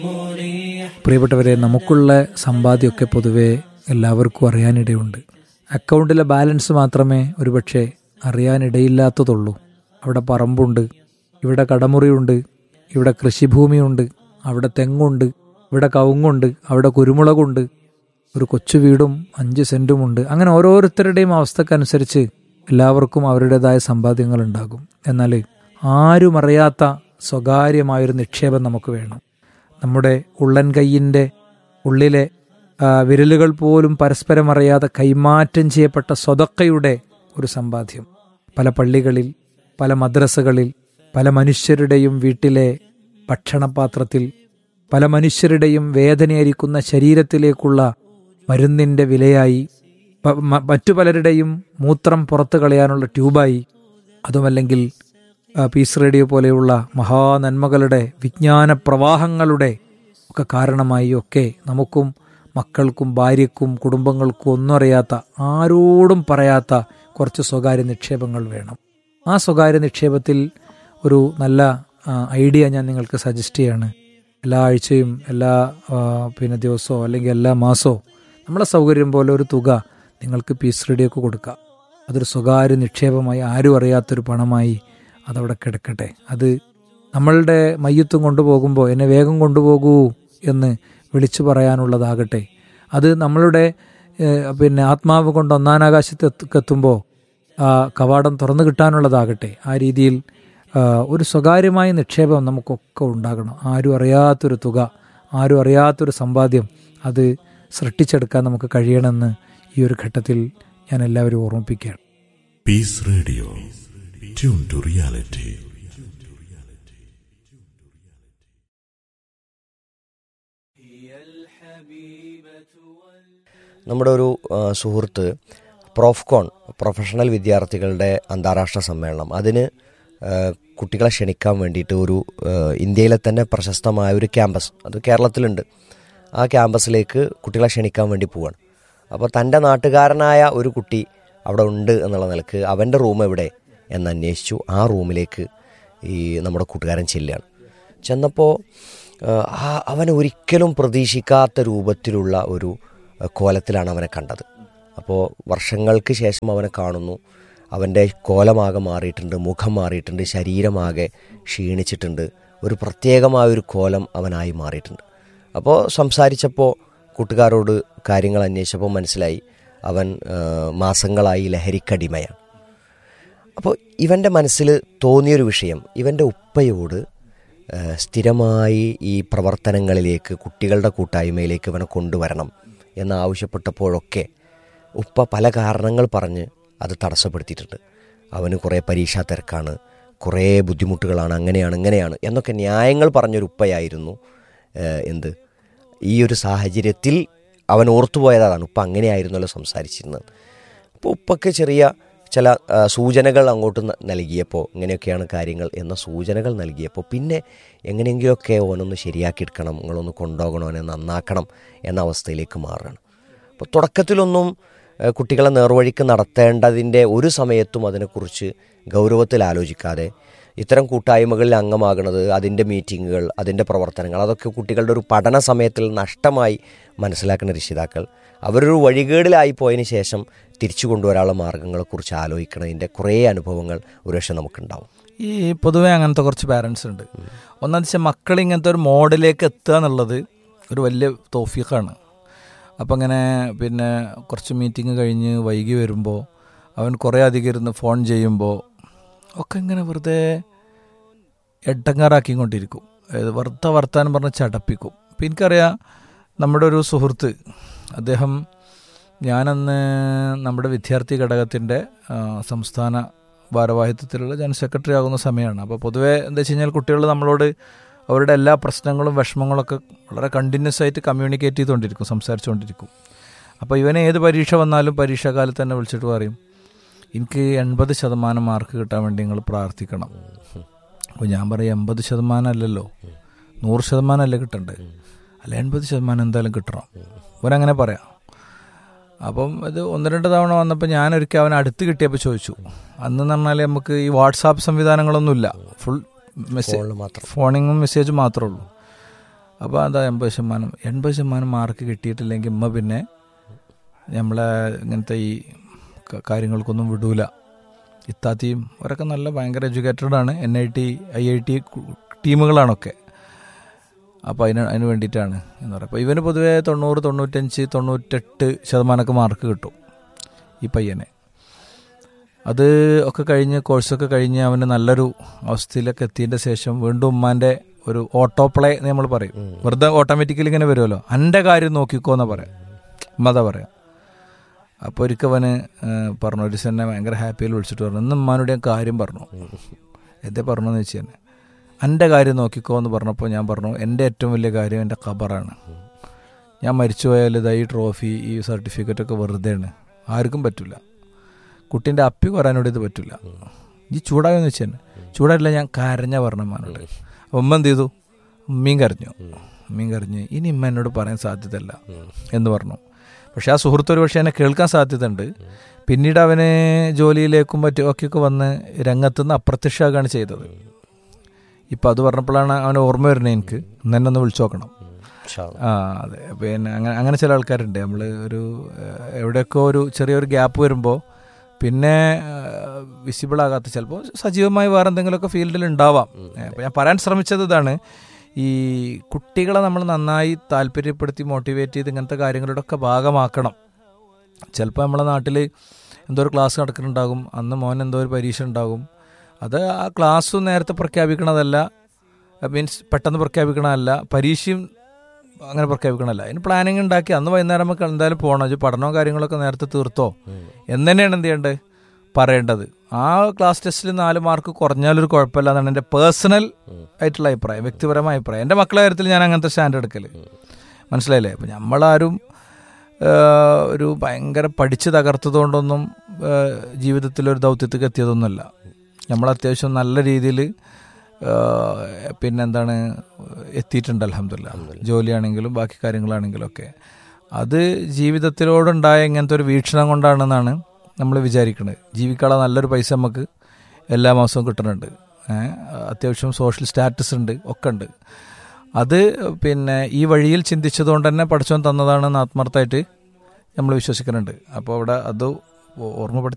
പ്രിയപ്പെട്ടവരെ നമുക്കുള്ള സമ്പാദ്യമൊക്കെ പൊതുവെ എല്ലാവർക്കും അറിയാനിടയുണ്ട് അക്കൗണ്ടിലെ ബാലൻസ് മാത്രമേ ഒരുപക്ഷെ അറിയാനിടയില്ലാത്തതുള്ളൂ അവിടെ പറമ്പുണ്ട് ഇവിടെ കടമുറിയുണ്ട് ഇവിടെ കൃഷിഭൂമിയുണ്ട് അവിടെ തെങ്ങുണ്ട് ഇവിടെ കവുങ്ങുണ്ട് അവിടെ കുരുമുളകുണ്ട് ഒരു കൊച്ചു വീടും അഞ്ച് സെന്റുമുണ്ട് അങ്ങനെ ഓരോരുത്തരുടെയും അവസ്ഥക്കനുസരിച്ച് എല്ലാവർക്കും അവരുടേതായ സമ്പാദ്യങ്ങൾ ഉണ്ടാകും എന്നാൽ ആരും അറിയാത്ത സ്വകാര്യമായൊരു നിക്ഷേപം നമുക്ക് വേണം നമ്മുടെ ഉള്ളൻ കൈയിൻ്റെ ഉള്ളിലെ ആ, വിരലുകൾ പോലും പരസ്പരം അറിയാതെ കൈമാറ്റം ചെയ്യപ്പെട്ട സ്വതക്കയുടെ ഒരു സമ്പാദ്യം പല പള്ളികളിൽ പല മദ്രസകളിൽ പല മനുഷ്യരുടെയും വീട്ടിലെ ഭക്ഷണപാത്രത്തിൽ പല മനുഷ്യരുടെയും വേദനയായിരിക്കുന്ന ശരീരത്തിലേക്കുള്ള മരുന്നിൻ്റെ വിലയായി പ- മ- മറ്റു പലരുടെയും മൂത്രം പുറത്തു കളയാനുള്ള ട്യൂബായി അതുമല്ലെങ്കിൽ ആ, പീസ് റേഡിയോ പോലെയുള്ള മഹാനന്മകളുടെ വിജ്ഞാന പ്രവാഹങ്ങളുടെ ഒക്കെ കാരണമായി ഒക്കെ നമുക്കും മക്കൾക്കും ഭാര്യക്കും കുടുംബങ്ങൾക്കും ഒന്നും അറിയാത്ത ആരോടും പറയാത്ത കുറച്ച് സ്വകാര്യ നിക്ഷേപങ്ങൾ വേണം ആ സ്വകാര്യ നിക്ഷേപത്തിൽ ഒരു നല്ല ആ, ഐഡിയ ഞാൻ നിങ്ങൾക്ക് സജസ്റ്റ് ചെയ്യാണ് എല്ലാ ആഴ്ചയും എല്ലാ ആ, പിന്നെ ദിവസമോ അല്ലെങ്കിൽ എല്ലാ മാസമോ നമ്മളെ സൗകര്യം പോലെ ഒരു തുക നിങ്ങൾക്ക് പീസ് റേഡിയോക്ക് കൊടുക്കാം അതൊരു സ്വകാര്യ നിക്ഷേപമായി ആരും അറിയാത്തൊരു പണമായി അതവിടെ കിടക്കട്ടെ അത് നമ്മളുടെ മയ്യത്തും കൊണ്ടുപോകുമ്പോൾ എന്നെ വേഗം കൊണ്ടുപോകൂ എന്ന് വിളിച്ചു പറയാനുള്ളതാകട്ടെ അത് നമ്മളുടെ ഏഹ്, പിന്നെ ആത്മാവ് കൊണ്ട് ഒന്നാനാകാശത്ത് എത്തുമ്പോൾ ആ കവാടം തുറന്നു കിട്ടാനുള്ളതാകട്ടെ ആ രീതിയിൽ ആ, ഒരു സ്വകാര്യമായ നിക്ഷേപം നമുക്കൊക്കെ ഉണ്ടാകണം ആരും അറിയാത്തൊരു തുക ആരും അറിയാത്തൊരു സമ്പാദ്യം അത് സൃഷ്ടിച്ചെടുക്കാൻ നമുക്ക് കഴിയണമെന്ന് ഈ ഒരു ഘട്ടത്തിൽ ഞാൻ എല്ലാവരും ഓർമ്മിപ്പിക്കുകയാണ് Peace Radio. Tune to reality. നമ്മുടെ ഒരു ആ, സുഹൃത്ത് പ്രോഫ്കോൺ പ്രൊഫഷണൽ വിദ്യാർത്ഥികളുടെ അന്താരാഷ്ട്ര സമ്മേളനം അതിന് ആ, കുട്ടികളെ ക്ഷണിക്കാൻ വേണ്ടിയിട്ട് ഒരു ആ, ഇന്ത്യയിലെ തന്നെ പ്രശസ്തമായ ഒരു ക്യാമ്പസ് അത് കേരളത്തിലുണ്ട് ആ ക്യാമ്പസിലേക്ക് കുട്ടികളെ ക്ഷണിക്കാൻ വേണ്ടി പോവാണ് അപ്പോൾ തൻ്റെ നാട്ടുകാരനായ ഒരു കുട്ടി അവിടെ ഉണ്ട് എന്നുള്ള നിലക്ക് അവൻ്റെ റൂം എവിടെ എന്ന് അന്വേഷിച്ചു ആ റൂമിലേക്ക് ഈ നമ്മുടെ കൂട്ടുകാരൻ ചെല്ലുകയാണ് ചെന്നപ്പോൾ ആ അവൻ ഒരിക്കലും പ്രതീക്ഷിക്കാത്ത രൂപത്തിലുള്ള ഒരു ആ, കോലത്തിലാണ് അവനെ കണ്ടത് അപ്പോൾ വർഷങ്ങൾക്ക് ശേഷം അവനെ കാണുന്നു അവൻ്റെ കോലമാകെ മാറിയിട്ടുണ്ട് മുഖം മാറിയിട്ടുണ്ട് ശരീരമാകെ ക്ഷീണിച്ചിട്ടുണ്ട് ഒരു പ്രത്യേകമായ ഒരു കോലം അവനായി മാറിയിട്ടുണ്ട് അപ്പോൾ സംസാരിച്ചപ്പോൾ കൂട്ടുകാരോട് കാര്യങ്ങൾ അന്വേഷിച്ചപ്പോൾ മനസ്സിലായി അവൻ ആ, മാസങ്ങളായി ലഹരിക്കടിമയാണ് അപ്പോൾ ഇവൻ്റെ മനസ്സിൽ തോന്നിയൊരു വിഷയം ഇവൻ്റെ ഉപ്പയോട് ആ, സ്ഥിരമായി ഈ പ്രവർത്തനങ്ങളിലേക്ക് കുട്ടികളുടെ കൂട്ടായ്മയിലേക്ക് ഇവനെ കൊണ്ടുവരണം എന്ന് ആവശ്യപ്പെട്ടപ്പോഴൊക്കെ ഉപ്പ പല കാരണങ്ങൾ പറഞ്ഞ് അത് തടസ്സപ്പെടുത്തിയിട്ടുണ്ട് അവന് കുറേ പരീക്ഷാ തിരക്കാണ് കുറേ ബുദ്ധിമുട്ടുകളാണ് അങ്ങനെയാണ് ഇങ്ങനെയാണ് എന്നൊക്കെ ന്യായങ്ങൾ പറഞ്ഞൊരു ഉപ്പയായിരുന്നു ആ, എന്ത് ഈ ഒരു സാഹചര്യത്തിൽ അവൻ ഓർത്തുപോയതാണ് ഉപ്പ അങ്ങനെയായിരുന്നല്ലോ സംസാരിച്ചിരുന്നത് അപ്പോൾ ഉപ്പക്ക് ചെറിയ ചില ആ, സൂചനകൾ അങ്ങോട്ട് ന- നൽകിയപ്പോൾ ഇങ്ങനെയൊക്കെയാണ് കാര്യങ്ങൾ എന്ന സൂചനകൾ നൽകിയപ്പോൾ പിന്നെ എങ്ങനെയെങ്കിലുമൊക്കെ ഓനൊന്ന് ശരിയാക്കിയെടുക്കണം നിങ്ങളൊന്ന് കൊണ്ടുപോകണം ഓനെ നന്നാക്കണം എന്ന അവസ്ഥയിലേക്ക് മാറുകയാണ് അപ്പോൾ തുടക്കത്തിലൊന്നും ആ, കുട്ടികളെ നേർവഴിക്ക് നടത്തേണ്ടതിൻ്റെ ഒരു സമയത്തും അതിനെക്കുറിച്ച് ഗൗരവത്തിൽ ആലോചിക്കാതെ ഇത്തരം കൂട്ടായ്മകളിൽ അംഗമാകുന്നത് അതിൻ്റെ മീറ്റിങ്ങുകൾ അതിൻ്റെ പ്രവർത്തനങ്ങൾ അതൊക്കെ കുട്ടികളുടെ ഒരു പഠന സമയത്തിൽ നഷ്ടമായി മനസ്സിലാക്കുന്ന രക്ഷിതാക്കൾ അവരൊരു വഴികേടിലായി പോയതിന് ശേഷം തിരിച്ചു കൊണ്ടുവരാനുള്ള മാർഗങ്ങളെക്കുറിച്ച് ആലോചിക്കുന്നതിൻ്റെ കുറേ അനുഭവങ്ങൾ ഒരുപക്ഷെ നമുക്കുണ്ടാവും ഈ പൊതുവെ അങ്ങനത്തെ കുറച്ച് പാരൻസ് ഉണ്ട് ഒന്നാം വെച്ചാൽ മക്കൾ ഇങ്ങനത്തെ ഒരു മോഡിലേക്ക് എത്തുക എന്നുള്ളത് ഒരു വലിയ തോഫീഖാണ് അപ്പം അങ്ങനെ പിന്നെ കുറച്ച് മീറ്റിംഗ് കഴിഞ്ഞ് വൈകി വരുമ്പോൾ അവൻ കുറേ അധികം ഇരുന്ന് ഫോൺ ചെയ്യുമ്പോൾ ഒക്കെ ഇങ്ങനെ വെറുതെ എട്ടങ്ങാറാക്കിക്കൊണ്ടിരിക്കും അതായത് വെറുതെ വർത്താനം പറഞ്ഞ് ചടപ്പിക്കും അപ്പം എനിക്കറിയാം നമ്മുടെ ഒരു സുഹൃത്ത് അദ്ദേഹം ഞാനന്ന് നമ്മുടെ വിദ്യാർത്ഥി ഘടകത്തിൻ്റെ ആ, സംസ്ഥാന ഭാരവാഹിത്വത്തിലുള്ള ജനറൽ സെക്രട്ടറി ആകുന്ന സമയമാണ് അപ്പോൾ പൊതുവേ എന്താ വെച്ച് കഴിഞ്ഞാൽ കുട്ടികൾ നമ്മളോട് അവരുടെ എല്ലാ പ്രശ്നങ്ങളും വിഷമങ്ങളൊക്കെ വളരെ കണ്ടിന്യൂസ് ആയിട്ട് കമ്മ്യൂണിക്കേറ്റ് ചെയ്തുകൊണ്ടിരിക്കും സംസാരിച്ചുകൊണ്ടിരിക്കും അപ്പോൾ ഇവന് ഏത് പരീക്ഷ വന്നാലും പരീക്ഷാകാലത്ത് തന്നെ വിളിച്ചിട്ട് പറയും എനിക്ക് എൺപത് ശതമാനം മാർക്ക് കിട്ടാൻ വേണ്ടി നിങ്ങൾ പ്രാർത്ഥിക്കണം അപ്പോൾ ഞാൻ പറയും എൺപത് ശതമാനം അല്ലല്ലോ നൂറ് ശതമാനം അല്ലേ കിട്ടണ്ടേ അല്ല എൺപത് ശതമാനം എന്തായാലും കിട്ടണം ഇവരങ്ങനെ പറയാം അപ്പം ഇത് ഒന്ന് രണ്ട് തവണ വന്നപ്പോൾ ഞാനൊരിക്കൽ അവൻ അടുത്ത് കിട്ടിയപ്പോൾ ചോദിച്ചു അന്ന് എന്ന് പറഞ്ഞാൽ നമുക്ക് ഈ വാട്സാപ്പ് സംവിധാനങ്ങളൊന്നുമില്ല ഫുൾ മെസ്സേജ് ഫോണിൽ മാത്രം ഫോണിങ്ങും മെസ്സേജും മാത്രമേ ഉള്ളൂ അപ്പോൾ എന്താ എൺപത് ശതമാനം എൺപത് ശതമാനം മാർക്ക് കിട്ടിയിട്ടില്ലെങ്കിൽ ഉമ്മ പിന്നെ നമ്മളെ ഇങ്ങനത്തെ ഈ ക- കാര്യങ്ങൾക്കൊന്നും വിടൂല ഇത്താത്തിയും അവരൊക്കെ നല്ല ഭയങ്കര എഡ്യൂക്കേറ്റഡ് ആണ് N I T I I T ടീമുകളാണൊക്കെ അപ്പോൾ അതിന് അതിന് വേണ്ടിയിട്ടാണ് എന്ന് പറയുക അപ്പോൾ ഇവന് പൊതുവേ തൊണ്ണൂറ് തൊണ്ണൂറ്റഞ്ച് തൊണ്ണൂറ്റെട്ട് ശതമാനമൊക്കെ മാർക്ക് കിട്ടും ഈ പയ്യനെ അത് ഒക്കെ കഴിഞ്ഞ് കോഴ്സൊക്കെ കഴിഞ്ഞ് അവന് നല്ലൊരു അവസ്ഥയിലൊക്കെ എത്തിയതിൻ്റെ ശേഷം വീണ്ടും ഉമ്മാൻ്റെ ഒരു ഓട്ടോ പ്ലേ എന്ന് നമ്മൾ പറയും വെറുതെ ഓട്ടോമാറ്റിക്കലി ഇങ്ങനെ വരുമല്ലോ എൻ്റെ കാര്യം നോക്കിക്കോ എന്നാ പറയാം ഉമ്മ അതാ പറയാം അപ്പോൾ ഒരിക്കൽ അവന് ഏഹ്, പറഞ്ഞു ഒരു ദിവസം എന്നെ ഭയങ്കര ഹാപ്പിയിൽ വിളിച്ചിട്ട് പറഞ്ഞു ഇന്ന് ഉമ്മാനോട് ഞാൻ കാര്യം പറഞ്ഞു എന്തേ പറഞ്ഞെന്ന് വെച്ച് തന്നെ എൻ്റെ കാര്യം നോക്കിക്കോ എന്ന് പറഞ്ഞപ്പോൾ ഞാൻ പറഞ്ഞു എൻ്റെ ഏറ്റവും വലിയ കാര്യം എൻ്റെ ഖബറാണ് ഞാൻ മരിച്ചു പോയാൽ ഇതാ ഈ ട്രോഫി ഈ സർട്ടിഫിക്കറ്റ് ഒക്കെ വെറുതെയാണ് ആർക്കും പറ്റില്ല കുട്ടീൻ്റെ അപ്പി പറയാനോട് ഇത് പറ്റില്ല ഈ ചൂടായെന്ന് വെച്ച് തന്നെ ചൂടായില്ല ഞാൻ കരഞ്ഞ പറഞ്ഞ അമ്മാനോട് അപ്പം ഉമ്മ എന്ത് ചെയ്തു ഉമ്മയും കരഞ്ഞു ഉമ്മയും കരഞ്ഞ് ഇനി ഉമ്മ എന്നോട് പറയാൻ സാധ്യതയല്ല എന്ന് പറഞ്ഞു പക്ഷെ ആ സുഹൃത്ത് ഒരു പക്ഷേ എന്നെ കേൾക്കാൻ സാധ്യതയുണ്ട് പിന്നീട് അവന് ജോലിയിലേക്കും മറ്റും ഒക്കെയൊക്കെ വന്ന് രംഗത്തുനിന്ന് അപ്രത്യക്ഷമാകുകയാണ് ചെയ്തത് ഇപ്പം അത് പറഞ്ഞപ്പോഴാണ് അവന് ഓർമ്മ വരുന്നത് എനിക്ക് ഇന്ന് എന്നെ ഒന്ന് വിളിച്ചു നോക്കണം ഇൻഷാ അല്ലാ. ആ അതെ പിന്നെ അങ്ങനെ അങ്ങനെ ചില ആൾക്കാരുണ്ട് നമ്മൾ ഒരു ഏഹ്, എവിടെയൊക്കെ ഒരു ചെറിയൊരു ഗ്യാപ്പ് വരുമ്പോൾ പിന്നെ വിസിബിൾ ആകാത്ത ചിലപ്പോൾ സജീവമായി വേറെ എന്തെങ്കിലുമൊക്കെ ഫീൽഡിൽ ഉണ്ടാവാം അപ്പോൾ ഞാൻ പറയാൻ ശ്രമിച്ചത് ഇതാണ് ഈ കുട്ടികളെ നമ്മൾ നന്നായി താല്പര്യപ്പെടുത്തി മോട്ടിവേറ്റ് ചെയ്ത് ഇങ്ങനത്തെ കാര്യങ്ങളുടെ ഒക്കെ ഭാഗമാക്കണം ചിലപ്പോൾ നമ്മളെ നാട്ടിൽ എന്തോ ഒരു ക്ലാസ് നടക്കുന്നുണ്ടാകും അന്ന് മോൻ എന്തോ ഒരു പരീക്ഷ ഉണ്ടാകും അത് ആ ക്ലാസ്സും നേരത്തെ പ്രഖ്യാപിക്കണതല്ല മീൻസ് പെട്ടെന്ന് പ്രഖ്യാപിക്കണമല്ല പരീക്ഷയും അങ്ങനെ പ്രഖ്യാപിക്കണമല്ല അതിന് പ്ലാനിങ് ഉണ്ടാക്കി അന്ന് വൈകുന്നേരം നമുക്ക് എന്തായാലും പോകണം ഇത് പഠനവും കാര്യങ്ങളൊക്കെ നേരത്തെ തീർത്തോ എന്ന് തന്നെയാണ് എന്ത് ചെയ്യേണ്ടത് പറയേണ്ടത് ആ ക്ലാസ് ടെസ്റ്റിൽ നാല് മാർക്ക് കുറഞ്ഞാലൊരു കുഴപ്പമില്ല എന്നാണ് എൻ്റെ പേഴ്സണൽ ആയിട്ടുള്ള അഭിപ്രായം വ്യക്തിപരമായ അഭിപ്രായം എൻ്റെ മക്കളുടെ കാര്യത്തിൽ ഞാൻ അങ്ങനത്തെ സ്റ്റാൻഡ് എടുക്കൽ മനസ്സിലായില്ലേ അപ്പം നമ്മളാരും ഏഹ്, ഒരു ഭയങ്കര പഠിച്ച് തകർത്തതുകൊണ്ടൊന്നും ഏഹ്, ജീവിതത്തിൽ ഒരു ദൗത്യത്തേക്ക് എത്തിയതൊന്നുമല്ല നമ്മൾ അത്യാവശ്യം നല്ല രീതിയിൽ പിന്നെന്താണ് എത്തിയിട്ടുണ്ട് അലഹമില്ല ജോലിയാണെങ്കിലും ബാക്കി കാര്യങ്ങളാണെങ്കിലും ഒക്കെ അത് ജീവിതത്തിലോടുണ്ടായ ഇങ്ങനത്തെ ഒരു വീക്ഷണം കൊണ്ടാണെന്നാണ് നമ്മൾ വിചാരിക്കുന്നത് ജീവിക്കാനുള്ള നല്ലൊരു പൈസ നമുക്ക് എല്ലാ മാസവും കിട്ടുന്നുണ്ട് ഏഹ് അത്യാവശ്യം സോഷ്യൽ സ്റ്റാറ്റസ് ഉണ്ട് ഒക്കെ ഉണ്ട് അത് പിന്നെ ഈ വഴിയിൽ ചിന്തിച്ചതുകൊണ്ട് തന്നെ പഠിച്ചവൻ തന്നതാണെന്ന് ആത്മാർത്ഥമായിട്ട് നമ്മൾ വിശ്വസിക്കുന്നുണ്ട് അപ്പോൾ അവിടെ അത് ഓർമ്മപ്പെടുത്തി